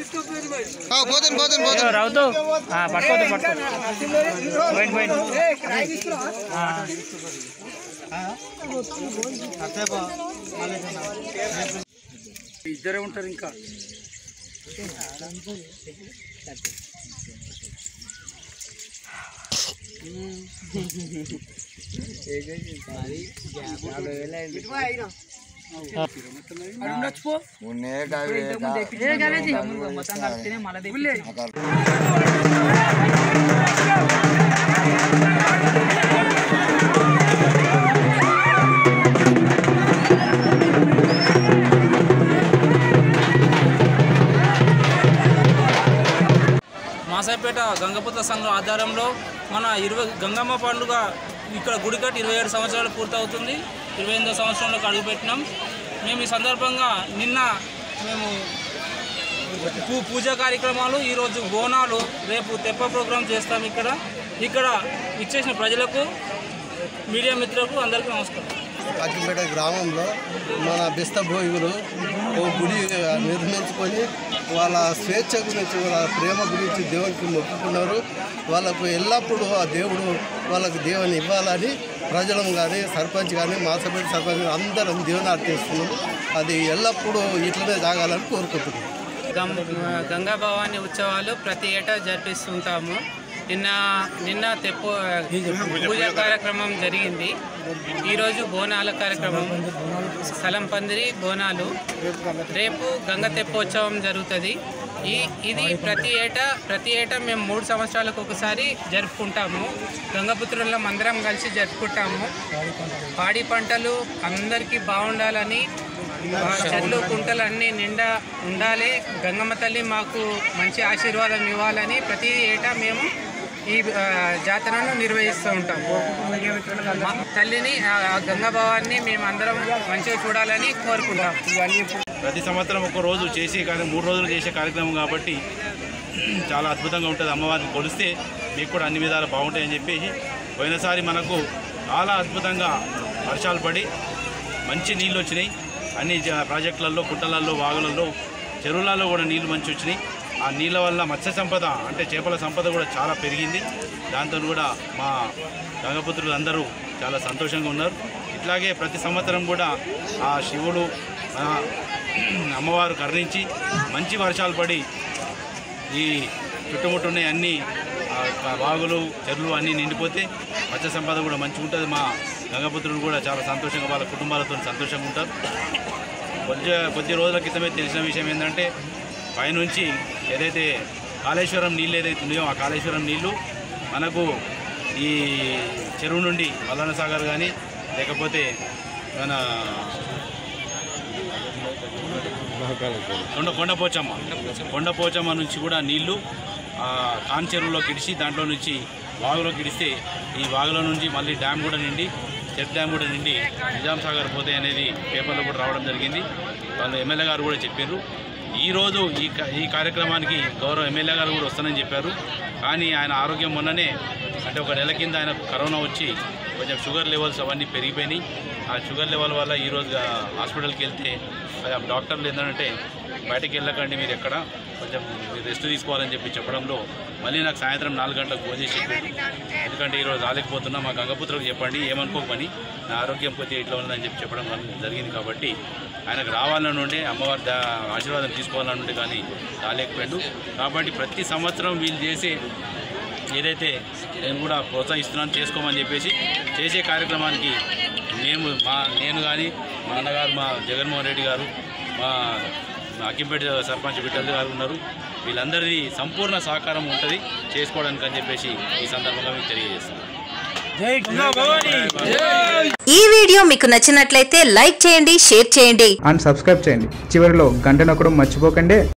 ఆ, పోతాను పోతాను పోతాను రౌతు పట్టుకోదు పట్టుకో పోయింది పోయింది ఆ. ఇద్దరే ఉంటారు ఇంకా మాసాయిపేట గంగపుత్ర సంఘం ఆధ్వర్యంలో మన ఇరవై గంగమ్మ పండుగ ఇక్కడ గుడి కట్టి ఇరవై ఏడు సంవత్సరాలు పూర్తవుతుంది ఇరవై ఎనిమిదో సంవత్సరంలోకి అడుగుపెట్టినాం మేము ఈ సందర్భంగా నిన్న మేము పూ పూజా కార్యక్రమాలు ఈరోజు బోనాలు రేపు తెప్ప ప్రోగ్రాం చేస్తాం ఇక్కడ ఇక్కడ ఇచ్చేసిన ప్రజలకు మీడియా మిత్రులకు అందరికీ నమస్కారం అక్కిపేట గ్రామంలో మన బిస్త భోగులు ఓ గుడి నిర్మించుకొని వాళ్ళ స్వేచ్ఛ గురించి వాళ్ళ ప్రేమ గురించి దేవునికి మొక్కుకున్నారు వాళ్ళకు ఎల్లప్పుడూ ఆ దేవుడు వాళ్ళకు దేవుని ఇవ్వాలని ప్రజలం కానీ సర్పంచ్ కానీ మాసపేట సర్పంచ్ కానీ అందరం దేవుని అర్థిస్తున్నాము అది ఎల్లప్పుడూ ఇట్లనే సాగాలని కోరుకుంటున్నాం గం- గంగా భవాని ఉత్సవాలు ప్రతి ఏటా జరిపిస్తుంటాము నిన్న నిన్న తెప్పు పూజా కార్యక్రమం జరిగింది ఈరోజు బోనాల కార్యక్రమం స్థలం పందిరి బోనాలు రేపు గంగ తెప్పోత్సవం జరుగుతుంది ఈ ఇది ప్రతి ఏటా ప్రతి ఏటా మేము మూడు సంవత్సరాలకు ఒకసారి జరుపుకుంటాము గంగపుత్రులం అందరం కలిసి జరుపుకుంటాము పాడి పంటలు అందరికీ బాగుండాలని ఆ చెట్లు కుంటలు అన్నీ నిండా ఉండాలి గంగమ్మ తల్లి మాకు మంచి ఆశీర్వాదం ఇవ్వాలని ప్రతి ఏటా మేము ఈ ఆ, జాతరను నిర్వహిస్తూ ఉంటాము మా తల్లిని ఆ గంగా భావాన్ని మేము అందరం మంచిగా చూడాలని కోరుకుంటాం ప్రతి సంవత్సరం ఒక రోజు చేసే కానీ మూడు రోజులు చేసే కార్యక్రమం కాబట్టి చాలా అద్భుతంగా ఉంటుంది అమ్మవారిని కొలిస్తే మీకు కూడా అన్ని విధాలు బాగుంటాయని చెప్పేసి పోయినసారి మనకు చాలా అద్భుతంగా వర్షాలు పడి మంచి నీళ్ళు వచ్చినాయి అన్ని జ- ప్రాజెక్టులలో కుట్టలలో వాగులలో చెరువులలో కూడా నీళ్లు మంచి వచ్చినాయి ఆ నీళ్ళ వల్ల మత్స్య సంపద అంటే చేపల సంపద కూడా చాలా పెరిగింది దాంతో కూడా మా గంగపుత్రులు అందరూ చాలా సంతోషంగా ఉన్నారు ఇట్లాగే ప్రతి సంవత్సరం కూడా ఆ శివుడు ఆ అమ్మవారు కరుణించి మంచి వర్షాలు పడి ఈ చుట్టుముట్టున్న అన్ని ఆ, క- వాగులు చెరువులు అన్నీ నిండిపోతే మత్స్య సంపద కూడా మంచిగా ఉంటుంది మా గంగపుత్రులు కూడా చాలా సంతోషంగా వాళ్ళ కుటుంబాలతో సంతోషంగా ఉంటారు కొద్ది కొద్ది రోజుల క్రితమే తెలిసిన విషయం ఏంటంటే పైనుంచి ఏదైతే కాళేశ్వరం నీళ్ళు ఏదైతే ఉన్నాయో ఆ కాళేశ్వరం నీళ్ళు మనకు ఈ చెరువు నుండి మల్లన్న సాగర్ కానీ లేకపోతే మన కొండ కొండపోచమ్మ కొండపోచమ్మ నుంచి కూడా నీళ్లు ఆ, కాన్ చెరువులో కిడిచి దాంట్లో నుంచి వాగులో కిడిస్తే ఈ వాగులో నుంచి మళ్ళీ డ్యామ్ కూడా నిండి చెక్ డ్యామ్ కూడా నిండి నిజాం సాగర్ పోతే అనేది పేపర్లో కూడా రావడం జరిగింది వాళ్ళు ఎమ్మెల్యే గారు కూడా చెప్పారు ఈరోజు ఈ క- ఈ కార్యక్రమానికి గౌరవ ఎమ్మెల్యే గారు కూడా వస్తానని చెప్పారు కానీ ఆయన ఆరోగ్యం మొన్ననే అంటే ఒక నెల కింద ఆయనకు కరోనా వచ్చి కొంచెం షుగర్ లెవెల్స్ అవన్నీ పెరిగిపోయినాయి ఆ షుగర్ లెవెల్ వల్ల ఈరోజు హాస్పిటల్కి వెళ్తే ఆ డాక్టర్లు ఏంటంటే బయటకు వెళ్ళకండి మీరు ఎక్కడ కొంచెం మీరు రెస్ట్ తీసుకోవాలని చెప్పి చెప్పడంలో మళ్ళీ నాకు సాయంత్రం నాలుగు గంటలకు ఫోన్ చేసి చెప్పాడు ఎందుకంటే ఈరోజు రాలేకపోతున్నా మా గంగపుత్రకు చెప్పండి ఏమనుకోకమని నా ఆరోగ్యం కొద్దిగా ఇట్లా ఉందని చెప్పి చెప్పడం వల్ల జరిగింది కాబట్టి ఆయనకు రావాలని ఉండే అమ్మవారి దా- ఆశీర్వాదం తీసుకోవాలని ఉండే కానీ రాలేకపోయాడు కాబట్టి ప్రతి సంవత్సరం వీళ్ళు చేసే ఏదైతే నేను కూడా ప్రోత్సహిస్తున్నాను చేసుకోమని చెప్పేసి చేసే కార్యక్రమానికి మేము మా నేను కానీ మా అన్నగారు మా జగన్మోహన్ రెడ్డి గారు మా మా అక్కింపేట సర్పంచ్ బిడ్డలు గారు ఉన్నారు వీళ్ళందరిది సంపూర్ణ సహకారం ఉంటుంది చేసుకోవడానికి అని చెప్పేసి ఈ సందర్భంగా మీకు తెలియజేస్తున్నాను ఈ వీడియో మీకు నచ్చినట్లయితే లైక్ చేయండి షేర్ చేయండి అండ్ సబ్స్క్రైబ్ చేయండి చివరిలో గంట నొక్కడం మర్చిపోకండి